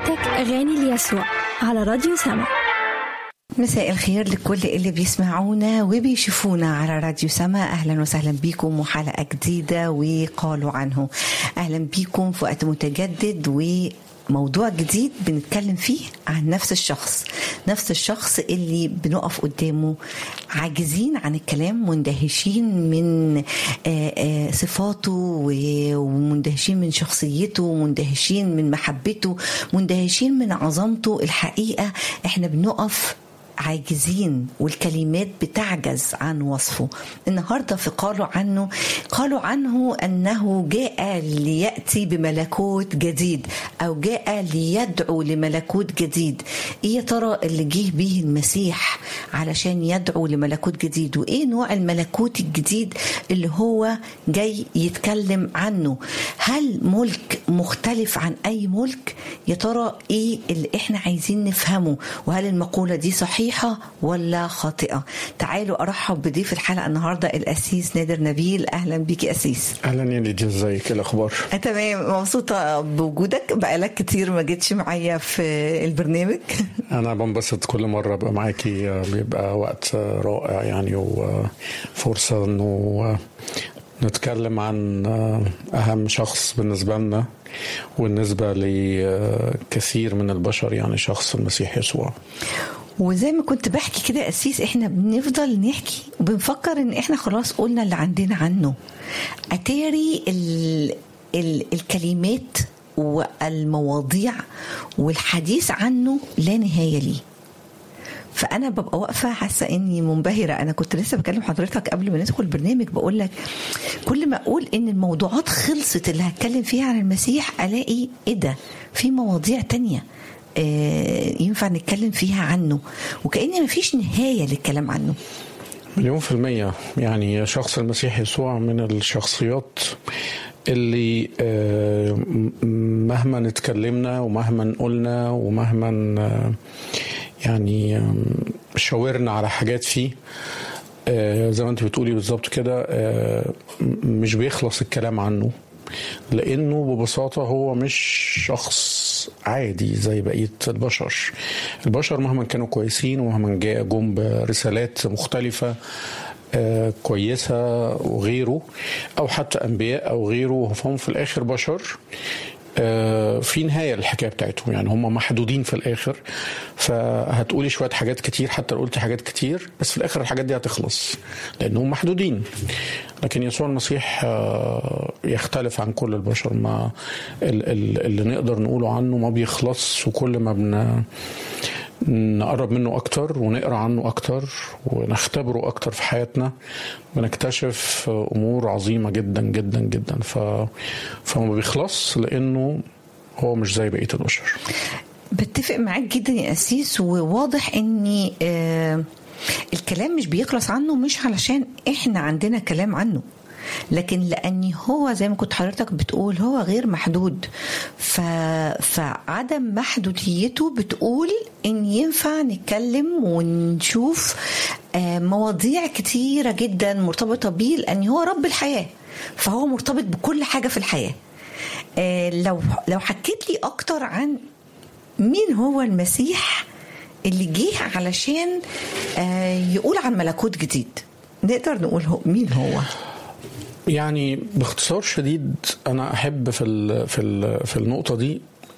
برنامجاتك أغاني ليسوع على راديو سما مساء الخير لكل اللي بيسمعونا وبيشوفونا على راديو سما اهلا وسهلا بيكم وحلقه جديده وقالوا عنه اهلا بيكم في وقت متجدد و موضوع جديد بنتكلم فيه عن نفس الشخص نفس الشخص اللي بنقف قدامه عاجزين عن الكلام مندهشين من صفاته ومندهشين من شخصيته ومندهشين من محبته مندهشين من عظمته الحقيقة احنا بنقف عاجزين والكلمات بتعجز عن وصفه النهاردة في قالوا عنه قالوا عنه أنه جاء ليأتي بملكوت جديد أو جاء ليدعو لملكوت جديد إيه يا ترى اللي جه به المسيح علشان يدعو لملكوت جديد وإيه نوع الملكوت الجديد اللي هو جاي يتكلم عنه هل ملك مختلف عن أي ملك يا ترى إيه اللي إحنا عايزين نفهمه وهل المقولة دي صحيحة صحيحة ولا خاطئة تعالوا أرحب بضيف الحلقة النهاردة الأسيس نادر نبيل أهلا بيك أسيس أهلا يا ليديا ازيك إيه الأخبار تمام مبسوطة بوجودك بقالك كتير ما جيتش معايا في البرنامج أنا بنبسط كل مرة أبقى معاكي بيبقى وقت رائع يعني وفرصة إنه نتكلم عن أهم شخص بالنسبة لنا وبالنسبة لكثير من البشر يعني شخص المسيح يسوع وزي ما كنت بحكي كده أسيس احنا بنفضل نحكي وبنفكر ان احنا خلاص قلنا اللي عندنا عنه اتاري ال ال الكلمات والمواضيع والحديث عنه لا نهايه ليه فانا ببقى واقفه حاسه اني منبهره انا كنت لسه بكلم حضرتك قبل ما ندخل البرنامج بقول لك كل ما اقول ان الموضوعات خلصت اللي هتكلم فيها عن المسيح الاقي ايه ده في مواضيع تانية ينفع نتكلم فيها عنه وكأن مفيش نهاية للكلام عنه مليون في المية يعني شخص المسيح يسوع من الشخصيات اللي مهما اتكلمنا ومهما قلنا ومهما يعني شاورنا على حاجات فيه زي ما انت بتقولي بالظبط كده مش بيخلص الكلام عنه لانه ببساطه هو مش شخص عادي زي بقيه البشر البشر مهما كانوا كويسين ومهما جاء جم برسالات مختلفه آه كويسه وغيره او حتى انبياء او غيره فهم في الاخر بشر آه في نهاية للحكاية بتاعتهم يعني هم محدودين في الآخر فهتقولي شوية حاجات كتير حتى لو قلت حاجات كتير بس في الآخر الحاجات دي هتخلص لأنهم محدودين لكن يسوع المسيح آه يختلف عن كل البشر ما اللي نقدر نقوله عنه ما بيخلص وكل ما بن نقرب منه أكتر ونقرأ عنه أكتر ونختبره أكتر في حياتنا بنكتشف أمور عظيمة جدا جدا جدا ف... فما بيخلص لأنه هو مش زي بقية البشر بتفق معاك جدا يا أسيس وواضح أني آه الكلام مش بيخلص عنه مش علشان احنا عندنا كلام عنه لكن لاني هو زي ما كنت حضرتك بتقول هو غير محدود ف... فعدم محدوديته بتقول ان ينفع نتكلم ونشوف مواضيع كتيره جدا مرتبطه بيه لان هو رب الحياه فهو مرتبط بكل حاجه في الحياه لو لو حكيت لي اكتر عن مين هو المسيح اللي جه علشان يقول عن ملكوت جديد نقدر نقول هو مين هو يعني باختصار شديد انا احب في ال في ال في النقطه دي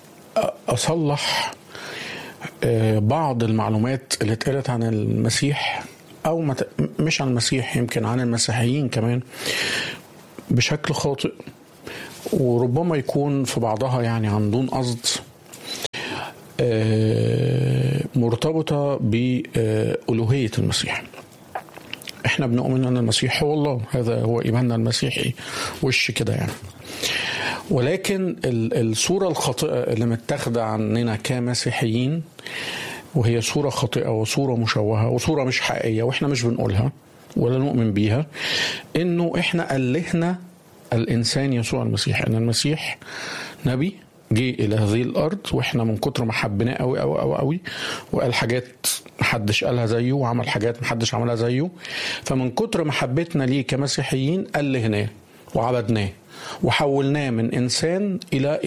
اصلح بعض المعلومات اللي اتقالت عن المسيح او مش عن المسيح يمكن عن المسيحيين كمان بشكل خاطئ وربما يكون في بعضها يعني عن دون قصد مرتبطه بالوهيه المسيح احنا بنؤمن ان المسيح هو الله هذا هو ايماننا المسيحي وش كده يعني ولكن الصوره الخاطئه اللي متاخده عننا كمسيحيين وهي صوره خاطئه وصوره مشوهه وصوره مش حقيقيه واحنا مش بنقولها ولا نؤمن بيها انه احنا الهنا الانسان يسوع المسيح ان المسيح نبي جه الى هذه الارض واحنا من كتر ما حبيناه قوي قوي قوي قوي وقال حاجات محدش قالها زيه وعمل حاجات محدش عملها زيه فمن كتر محبتنا ليه كمسيحيين ألهناه وعبدناه وحولناه من انسان الى اله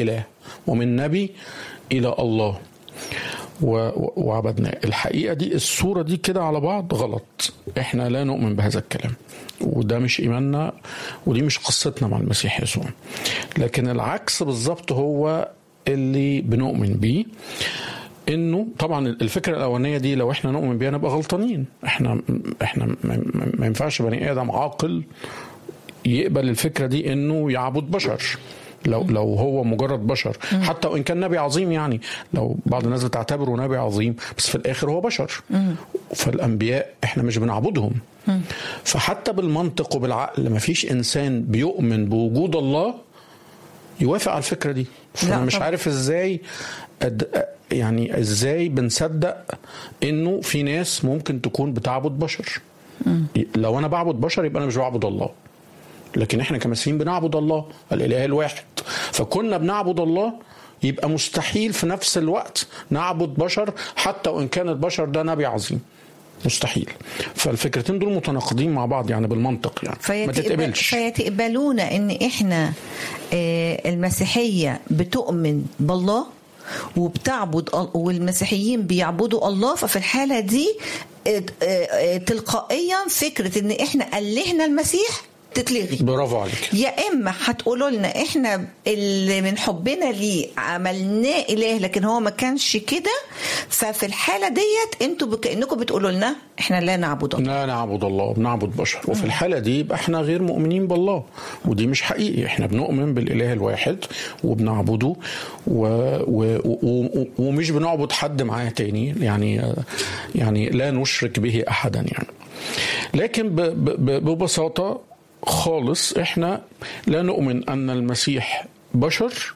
ومن نبي الى الله و- و- وعبدناه الحقيقه دي الصوره دي كده على بعض غلط احنا لا نؤمن بهذا الكلام وده مش ايماننا ودي مش قصتنا مع المسيح يسوع لكن العكس بالظبط هو اللي بنؤمن بيه انه طبعا الفكره الاولانيه دي لو احنا نؤمن بيها نبقى غلطانين احنا احنا ما- ما ما ينفعش بني ادم عاقل يقبل الفكره دي انه يعبد بشر لو لو هو مجرد بشر حتى وان كان نبي عظيم يعني لو بعض الناس بتعتبره نبي عظيم بس في الاخر هو بشر فالانبياء احنا مش بنعبدهم فحتى بالمنطق وبالعقل ما فيش انسان بيؤمن بوجود الله يوافق على الفكره دي فانا لا مش طبعا. عارف ازاي أد... يعني ازاي بنصدق انه في ناس ممكن تكون بتعبد بشر لو انا بعبد بشر يبقى انا مش بعبد الله لكن احنا كمسيحيين بنعبد الله الاله الواحد فكنا بنعبد الله يبقى مستحيل في نفس الوقت نعبد بشر حتى وان كان البشر ده نبي عظيم مستحيل فالفكرتين دول متناقضين مع بعض يعني بالمنطق يعني ما فيتقبل تتقبلش فيتقبلون ان احنا آه، المسيحيه بتؤمن بالله وبتعبد ال- والمسيحيين بيعبدوا الله ففي الحاله دي آه، آه، آه، تلقائيا فكره ان احنا الهنا المسيح تتلغي برافو عليك يا اما هتقولوا لنا احنا اللي من حبنا ليه عملناه اله لكن هو ما كانش كده ففي الحاله ديت انتوا كانكم بتقولوا لنا احنا لا نعبد الله لا نعبد الله بنعبد بشر وفي الحالة دي يبقى احنا غير مؤمنين بالله ودي مش حقيقي احنا بنؤمن بالإله الواحد وبنعبده و... و... و... ومش بنعبد حد معاه تاني يعني يعني لا نشرك به أحدا يعني لكن ب... ب... ببساطة خالص احنا لا نؤمن أن المسيح بشر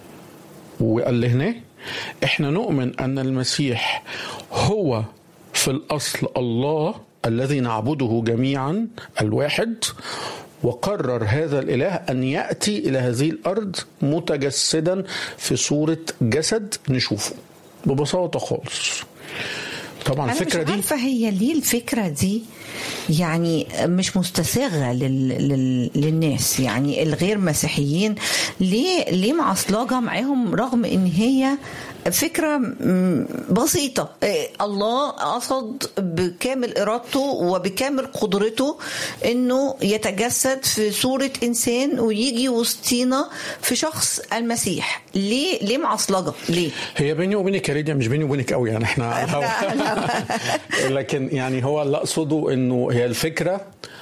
وألهناه احنا نؤمن ان المسيح هو في الاصل الله الذي نعبده جميعا الواحد وقرر هذا الاله ان ياتي الى هذه الارض متجسدا في صوره جسد نشوفه ببساطه خالص طبعا انا الفكره مش دي عارفه هي ليه الفكره دي يعني مش مستساغه لل... لل... للناس يعني الغير مسيحيين ليه ليه معصلجه معاهم رغم ان هي فكرة م- بسيطة إيه، الله قصد بكامل إرادته وبكامل قدرته إنه يتجسد في صورة إنسان ويجي وسطينا في شخص المسيح ليه ليه معصلجة ليه هي بيني وبينك يا ليديا مش بيني وبينك قوي يعني احنا على الهوا. لكن يعني هو اللي اقصده انه هي الفكره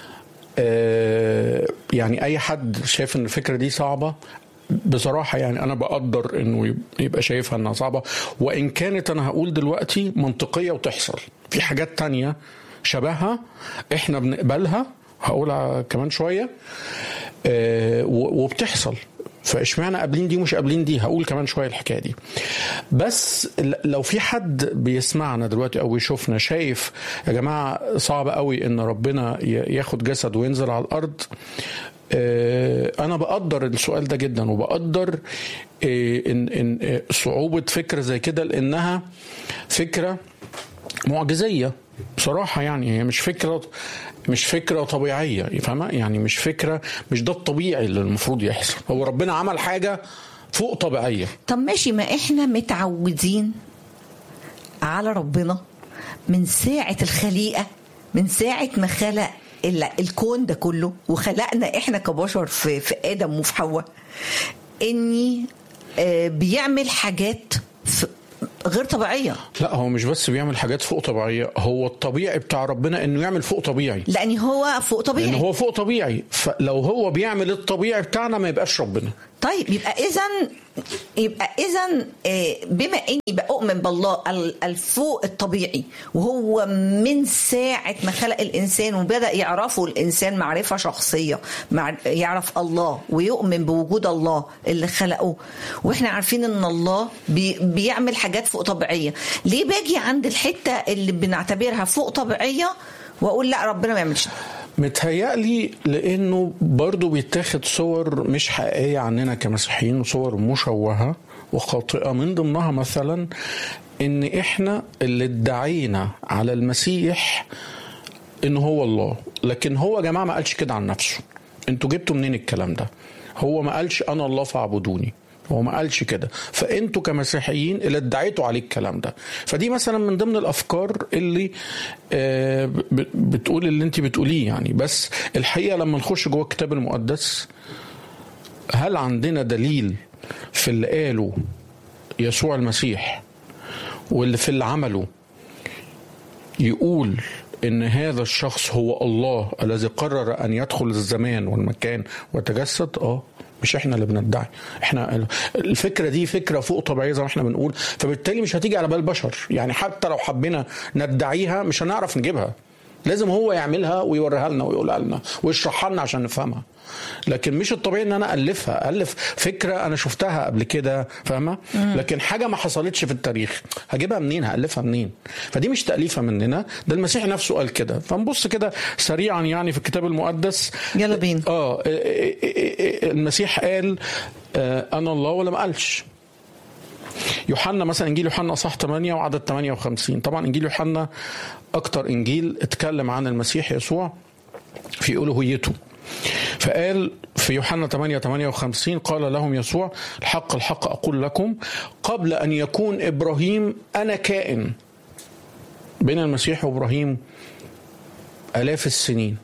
آه، يعني اي حد شايف ان الفكره دي صعبه بصراحة يعني أنا بقدر إنه يب- يبقى شايفها إنها صعبة وإن كانت أنا هقول دلوقتي منطقية وتحصل في حاجات تانية شبهها إحنا بنقبلها هقولها كمان شوية آه، و- وبتحصل فاشمعنى قابلين دي ومش قابلين دي هقول كمان شويه الحكايه دي بس ل- لو في حد بيسمعنا دلوقتي او يشوفنا شايف يا جماعه صعب قوي ان ربنا ي- ياخد جسد وينزل على الارض آه، انا بقدر السؤال ده جدا وبقدر آه، ان ان آه، صعوبه فكره زي كده لانها فكره معجزيه بصراحه يعني هي مش فكره مش فكره طبيعيه فاهمه يعني مش فكره مش ده الطبيعي اللي المفروض يحصل هو ربنا عمل حاجه فوق طبيعيه طب ماشي ما احنا متعودين على ربنا من ساعة الخليقة من ساعة ما خلق ال- الكون ده كله وخلقنا احنا كبشر في, في آدم وفي حواء اني آه، بيعمل حاجات في- غير طبيعية لا هو مش بس بيعمل حاجات فوق طبيعيه هو الطبيعي بتاع ربنا انه يعمل فوق طبيعي لأن هو فوق لان طبيعي هو فوق طبيعي فلو هو بيعمل الطبيعي بتاعنا ما يبقاش ربنا طيب يبقى اذا يبقى اذا بما اني بؤمن بالله ال- الفوق الطبيعي وهو من ساعه ما خلق الانسان وبدا يعرفه الانسان معرفه شخصيه مع يعرف الله ويؤمن بوجود الله اللي خلقه واحنا عارفين ان الله بي بيعمل حاجات فوق طبيعيه ليه باجي عند الحته اللي بنعتبرها فوق طبيعيه واقول لا ربنا ما يعملش ده؟ متهيألي لأنه برضو بيتاخد صور مش حقيقية عننا كمسيحيين وصور مشوهة وخاطئة من ضمنها مثلا إن إحنا اللي ادعينا على المسيح إن هو الله لكن هو يا جماعة ما قالش كده عن نفسه انتوا جبتوا منين الكلام ده هو ما قالش أنا الله فاعبدوني هو ما قالش كده فانتوا كمسيحيين اللي ادعيتوا عليه الكلام ده فدي مثلا من ضمن الافكار اللي آه، ب- بتقول اللي انت بتقوليه يعني بس الحقيقه لما نخش جوه الكتاب المقدس هل عندنا دليل في اللي قاله يسوع المسيح واللي في اللي عمله يقول ان هذا الشخص هو الله الذي قرر ان يدخل الزمان والمكان وتجسد اه مش احنا اللي بندعي احنا الفكره دي فكره فوق طبيعيه زي ما احنا بنقول فبالتالي مش هتيجي على بال بشر يعني حتى لو حبينا ندعيها مش هنعرف نجيبها لازم هو يعملها ويوريها لنا ويقولها لنا ويشرحها لنا عشان نفهمها لكن مش الطبيعي ان انا الفها الف فكره انا شفتها قبل كده فاهمه لكن حاجه ما حصلتش في التاريخ هجيبها منين هالفها منين فدي مش تاليفه مننا ده المسيح نفسه قال كده فنبص كده سريعا يعني في الكتاب المقدس يلا بينا. اه المسيح قال آه، انا الله ولا ما قالش يوحنا مثلا انجيل يوحنا اصح 8 وعدد 58 طبعا انجيل يوحنا اكتر انجيل اتكلم عن المسيح يسوع في الوهيته فقال في يوحنا 8 58 قال لهم يسوع الحق الحق اقول لكم قبل ان يكون ابراهيم انا كائن بين المسيح وابراهيم الاف السنين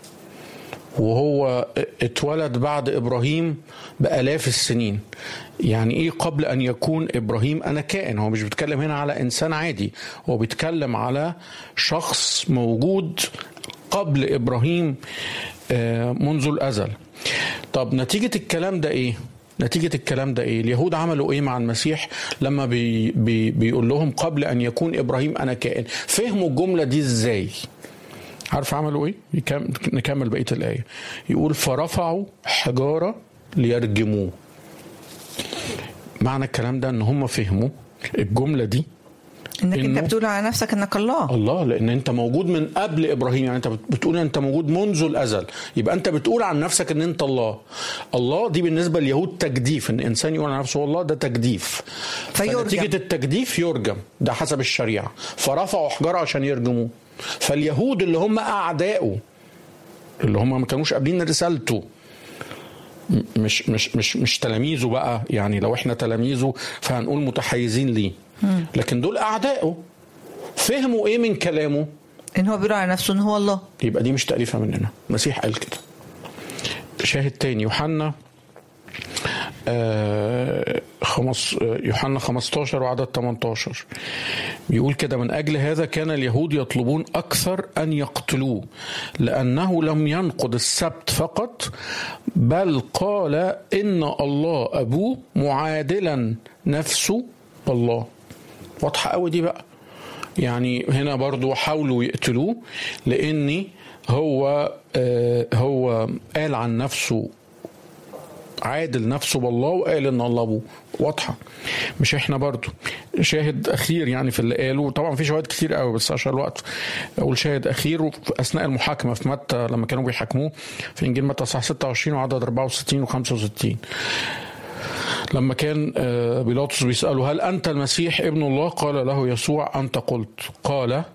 وهو اتولد بعد ابراهيم بالاف السنين يعني ايه قبل ان يكون ابراهيم انا كائن هو مش بيتكلم هنا على انسان عادي هو بيتكلم على شخص موجود قبل ابراهيم آه، منذ الازل طب نتيجه الكلام ده ايه نتيجة الكلام ده ايه؟ اليهود عملوا ايه مع المسيح لما بي بي بيقول لهم قبل ان يكون ابراهيم انا كائن؟ فهموا الجملة دي ازاي؟ عارف عملوا ايه؟ يكم- نكمل بقيه الايه. يقول فرفعوا حجاره ليرجموه. معنى الكلام ده ان هم فهموا الجمله دي انك انت إنه- بتقول على نفسك انك الله الله لان انت موجود من قبل ابراهيم يعني انت بتقول انت موجود منذ الازل يبقى انت بتقول عن نفسك ان انت الله الله دي بالنسبه لليهود تجديف ان انسان يقول عن نفسه الله ده تجديف فيرجم. فنتيجه التجديف يرجم ده حسب الشريعه فرفعوا حجره عشان يرجموه فاليهود اللي هم اعدائه اللي هم ما كانوش قابلين رسالته م- مش مش مش مش تلاميذه بقى يعني لو احنا تلاميذه فهنقول متحيزين ليه لكن دول اعدائه فهموا ايه من كلامه ان هو بيقول على نفسه ان هو الله يبقى دي مش تأليفة مننا المسيح قال كده شاهد تاني يوحنا آه، خمس آه، يوحنا 15 وعدد 18 بيقول كده من أجل هذا كان اليهود يطلبون أكثر أن يقتلوه لأنه لم ينقض السبت فقط بل قال إن الله أبوه معادلا نفسه بالله واضحة قوي دي بقى يعني هنا برضو حاولوا يقتلوه لاني هو آه، هو قال عن نفسه عادل نفسه بالله وقال ان الله ابوه واضحه مش احنا برضو شاهد اخير يعني في اللي قاله طبعا في شواهد كتير قوي بس عشان الوقت اقول شاهد اخير في اثناء المحاكمه في متى لما كانوا بيحاكموه في انجيل متى صح 26 وعدد 64 و65 لما كان آه، بيلاطس بيسأله هل أنت المسيح ابن الله قال له يسوع أنت قلت قال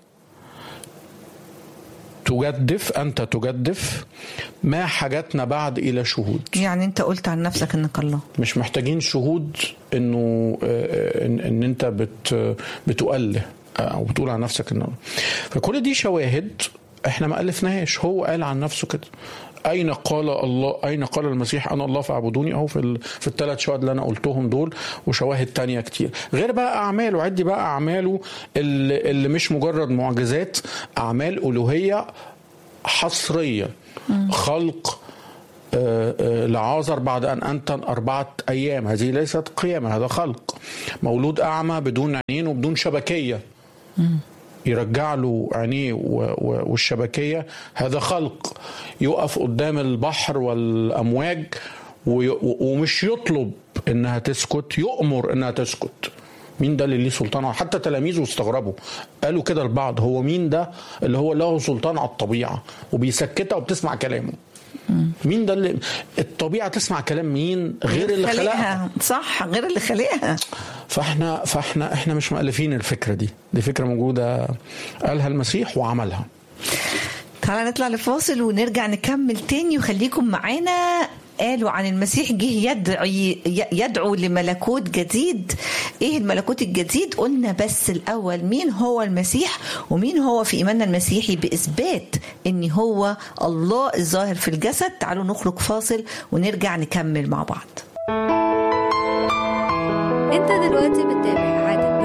تجدف أنت تجدف ما حاجتنا بعد إلى شهود يعني انت قلت عن نفسك انك الله مش محتاجين شهود انه آه، ان, إن انت بت بتؤله او بتقول عن نفسك انه فكل دي شواهد احنا ما الفناهاش هو قال عن نفسه كده اين قال الله اين قال المسيح انا الله فاعبدوني اهو في ال... في الثلاث شواهد اللي انا قلتهم دول وشواهد تانية كتير غير بقى اعماله عدي بقى اعماله اللي, اللي مش مجرد معجزات اعمال الوهيه حصريه خلق آه، آه، لعازر بعد أن أنتن أربعة أيام هذه ليست قيامة هذا خلق مولود أعمى بدون عينين وبدون شبكية يرجع له عينيه و- و- والشبكية هذا خلق يقف قدام البحر والأمواج وي- و- ومش يطلب إنها تسكت يؤمر إنها تسكت مين ده اللي ليه سلطان على- حتى تلاميذه استغربوا قالوا كده البعض هو مين ده اللي هو له سلطان على الطبيعة وبيسكتها وبتسمع كلامه مين ده اللي الطبيعة تسمع كلام مين غير اللي خلقها صح غير اللي خلقها فاحنا فاحنا احنا مش مؤلفين الفكرة دي دي فكرة موجودة قالها المسيح وعملها تعالى نطلع لفاصل ونرجع نكمل تاني وخليكم معانا قالوا عن المسيح جه يدعي يدعو لملكوت جديد ايه الملكوت الجديد قلنا بس الاول مين هو المسيح ومين هو في ايماننا المسيحي باثبات ان هو الله الظاهر في الجسد تعالوا نخرج فاصل ونرجع نكمل مع بعض انت دلوقتي بتتابع عادة